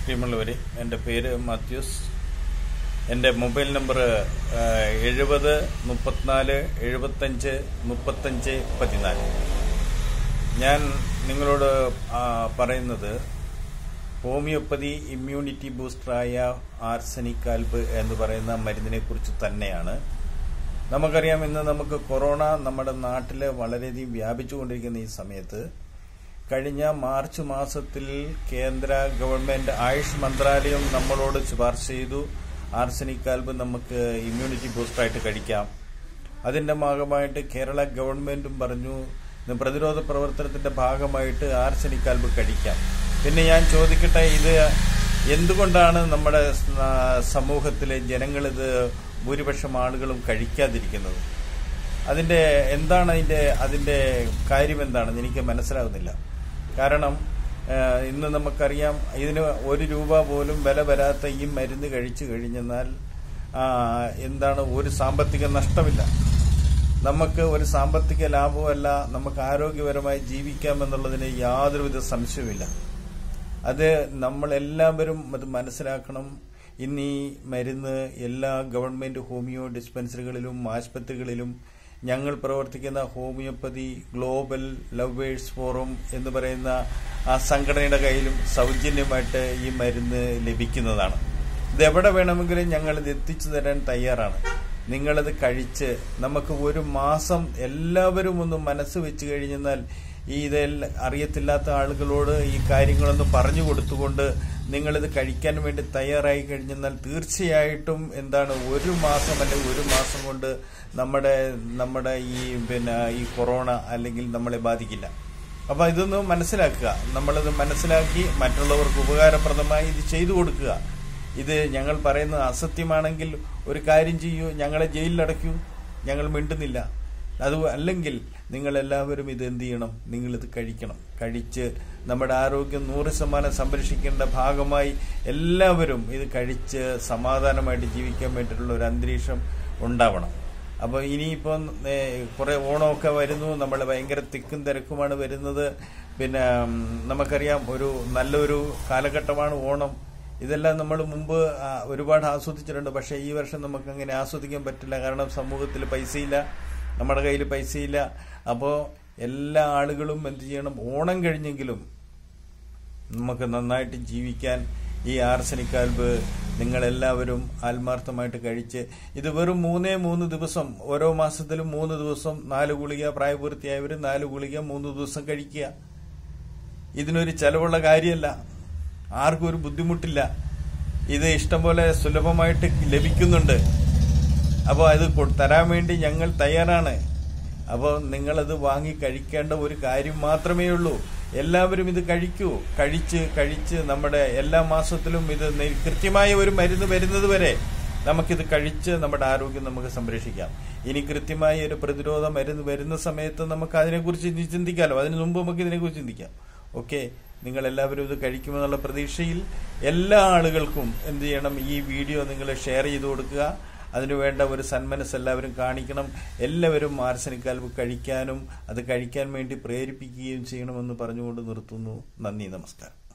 പ്രിയമുള്ളവരെ എൻ്റെ പേര് മാത്യൂസ് എൻ്റെ മൊബൈൽ നമ്പർ എഴുപത് മുപ്പത്തിനാല് എഴുപത്തഞ്ച് മുപ്പത്തഞ്ച് പതിനാല് ഞാൻ നിങ്ങളോട് ആ, പറയുന്നത് ഹോമിയോപ്പതി ഇമ്മ്യൂണിറ്റി ബൂസ്റ്ററായ ആർസനിക് ആൽബ് എന്ന് പറയുന്ന മരുന്നിനെ കുറിച്ച് തന്നെയാണ് നമുക്കറിയാം ഇന്ന് നമുക്ക് കൊറോണ നമ്മുടെ നാട്ടിൽ വളരെയധികം വ്യാപിച്ചുകൊണ്ടിരിക്കുന്ന ഈ സമയത്ത് കഴിഞ്ഞ മാർച്ച് മാസത്തിൽ കേന്ദ്ര ഗവൺമെന്റ് ആയുഷ് മന്ത്രാലയം നമ്മളോട് ശുപാർശ ചെയ്തു ആർസനിക് ആൽബ് നമുക്ക് ഇമ്മ്യൂണിറ്റി ബൂസ്റ്ററായിട്ട് കഴിക്കാം അതിന്റെ ഭാഗമായിട്ട് കേരള ഗവൺമെന്റും പറഞ്ഞു ഇത് പ്രതിരോധ പ്രവർത്തനത്തിന്റെ ഭാഗമായിട്ട് ആർസനിക് ആൽബ് കഴിക്കാം പിന്നെ ഞാൻ ചോദിക്കട്ടെ ഇത് എന്തുകൊണ്ടാണ് നമ്മുടെ ആ, സമൂഹത്തിലെ ജനങ്ങളിത് ഭൂരിപക്ഷം ആളുകളും കഴിക്കാതിരിക്കുന്നത് അതിന്റെ എന്താണ് അതിന്റെ അതിന്റെ കാര്യം എന്താണെന്ന് എനിക്ക് മനസ്സിലാകുന്നില്ല കാരണം ആ, ഇന്ന് നമുക്കറിയാം ഇതിന് ഒരു രൂപ പോലും വില വരാത്ത ഈ മരുന്ന് കഴിച്ചു കഴിഞ്ഞെന്നാൽ ആ, എന്താണ് ഒരു സാമ്പത്തിക നഷ്ടമില്ല നമുക്ക് ഒരു സാമ്പത്തിക ലാഭമല്ല നമുക്ക് ആരോഗ്യപരമായി ജീവിക്കാമെന്നുള്ളതിന് യാതൊരുവിധ സംശയവുമില്ല അത് നമ്മളെല്ലാവരും അത് മനസ്സിലാക്കണം ഇന്ന് ഈ മരുന്ന് എല്ലാ ഗവൺമെന്റ് ഹോമിയോ ഡിസ്പെൻസറികളിലും ആശുപത്രികളിലും ഞങ്ങൾ പ്രവർത്തിക്കുന്ന ഹോമിയോപ്പതി ഗ്ലോബൽ ലവേഴ്സ് ഫോറം എന്ന് പറയുന്ന ആ സംഘടനയുടെ കയ്യിലും സൗജന്യമായിട്ട് ഈ മരുന്ന് ലഭിക്കുന്നതാണ് ഇത് എവിടെ വേണമെങ്കിലും ഞങ്ങൾ ഇത് എത്തിച്ചു തരാൻ തയ്യാറാണ് നിങ്ങളത് കഴിച്ച് നമുക്ക് ഒരു മാസം എല്ലാവരും ഒന്ന് മനസ്സ് വെച്ച് കഴിഞ്ഞാൽ ഈ ഇതെല്ലാം അറിയത്തില്ലാത്ത ആളുകളോട് ഈ കാര്യങ്ങളൊന്ന് പറഞ്ഞു കൊടുത്തുകൊണ്ട് നിങ്ങളിത് കഴിക്കാൻ വേണ്ടി തയ്യാറായി കഴിഞ്ഞാൽ തീർച്ചയായിട്ടും എന്താണ് ഒരു മാസം അല്ലെങ്കിൽ ഒരു മാസം കൊണ്ട് നമ്മുടെ നമ്മുടെ ഈ പിന്നെ ഈ കൊറോണ അല്ലെങ്കിൽ നമ്മളെ ബാധിക്കില്ല അപ്പൊ ഇതൊന്ന് മനസ്സിലാക്കുക നമ്മളത് മനസ്സിലാക്കി മറ്റുള്ളവർക്ക് ഉപകാരപ്രദമായി ഇത് ചെയ്തു കൊടുക്കുക ഇത് ഞങ്ങൾ പറയുന്നത് അസത്യമാണെങ്കിൽ ഒരു കാര്യം ചെയ്യൂ ഞങ്ങളെ ജയിലിലടയ്ക്കൂ ഞങ്ങൾ മിണ്ടുന്നില്ല അത് അല്ലെങ്കിൽ നിങ്ങൾ എല്ലാവരും ഇത് എന്ത് ചെയ്യണം നിങ്ങൾ ഇത് കഴിക്കണം കഴിച്ച് നമ്മുടെ ആരോഗ്യം നൂറ് ശതമാനം സംരക്ഷിക്കേണ്ട ഭാഗമായി എല്ലാവരും ഇത് കഴിച്ച് സമാധാനമായിട്ട് ജീവിക്കാൻ വേണ്ടിയിട്ടുള്ള ഒരു അന്തരീക്ഷം ഉണ്ടാവണം അപ്പോൾ ഇനിയിപ്പം കുറെ ഓണമൊക്കെ വരുന്നു നമ്മൾ ഭയങ്കര തിക്കും തിരക്കുമാണ് വരുന്നത് പിന്നെ ഉം, നമുക്കറിയാം ഒരു നല്ലൊരു കാലഘട്ടമാണ് ഓണം ഇതെല്ലാം നമ്മൾ മുമ്പ് ആ, ഒരുപാട് ആസ്വദിച്ചിട്ടുണ്ട് പക്ഷേ ഈ വർഷം നമുക്ക് അങ്ങനെ ആസ്വദിക്കാൻ പറ്റില്ല കാരണം സമൂഹത്തിൽ പൈസയില്ല നമ്മുടെ കയ്യിൽ പൈസയില്ല അപ്പോൾ എല്ലാ ആളുകളും എന്ത് ചെയ്യണം ഓണം കഴിഞ്ഞെങ്കിലും നമുക്ക് നന്നായിട്ട് ജീവിക്കാൻ ഈ ആർസനിക് ആൽബ് നിങ്ങളെല്ലാവരും ആത്മാർത്ഥമായിട്ട് കഴിച്ച് ഇത് വെറും മൂന്നേ മൂന്ന് ദിവസം ഓരോ മാസത്തിലും മൂന്ന് ദിവസം നാല് ഗുളിക പ്രായപൂർത്തിയായവർ നാല് ഗുളിക മൂന്ന് ദിവസം കഴിക്കുക ഇതിനൊരു ചെലവുള്ള കാര്യമല്ല ആർക്കും ഒരു ബുദ്ധിമുട്ടില്ല ഇത് ഇഷ്ടംപോലെ സുലഭമായിട്ട് ലഭിക്കുന്നുണ്ട് അപ്പോൾ അത് കൊ- തരാൻ വേണ്ടി ഞങ്ങൾ തയ്യാറാണ് അപ്പോൾ നിങ്ങളത് വാങ്ങി കഴിക്കേണ്ട ഒരു കാര്യം മാത്രമേ ഉള്ളൂ എല്ലാവരും ഇത് കഴിക്കൂ കഴിച്ച് കഴിച്ച് നമ്മുടെ എല്ലാ മാസത്തിലും ഇത് നെ- കൃത്യമായ ഒരു മരുന്ന് വരുന്നത് വരെ നമുക്കിത് കഴിച്ച് നമ്മുടെ ആരോഗ്യം നമുക്ക് സംരക്ഷിക്കാം ഇനി കൃത്യമായ ഒരു പ്രതിരോധ മരുന്ന് വരുന്ന സമയത്ത് നമുക്ക് അതിനെക്കുറിച്ച് ഇനി ചിന്തിക്കാമല്ലോ അതിന് മുമ്പ് നമുക്ക് ഇതിനെക്കുറിച്ച് ചിന്തിക്കാം ഓക്കെ നിങ്ങൾ എല്ലാവരും ഇത് കഴിക്കുമെന്നുള്ള പ്രതീക്ഷയിൽ എല്ലാ ആളുകൾക്കും എന്ത് ചെയ്യണം ഈ വീഡിയോ നിങ്ങൾ ഷെയർ ചെയ്ത് കൊടുക്കുക അതിനു വേണ്ട ഒരു സന്മനസ് എല്ലാവരും കാണിക്കണം എല്ലാവരും ആർസനിക്കാൽവ് കഴിക്കാനും അത് കഴിക്കാൻ വേണ്ടി പ്രേരിപ്പിക്കുകയും ചെയ്യണമെന്ന് പറഞ്ഞുകൊണ്ട് നിർത്തുന്നു നന്ദി നമസ്കാരം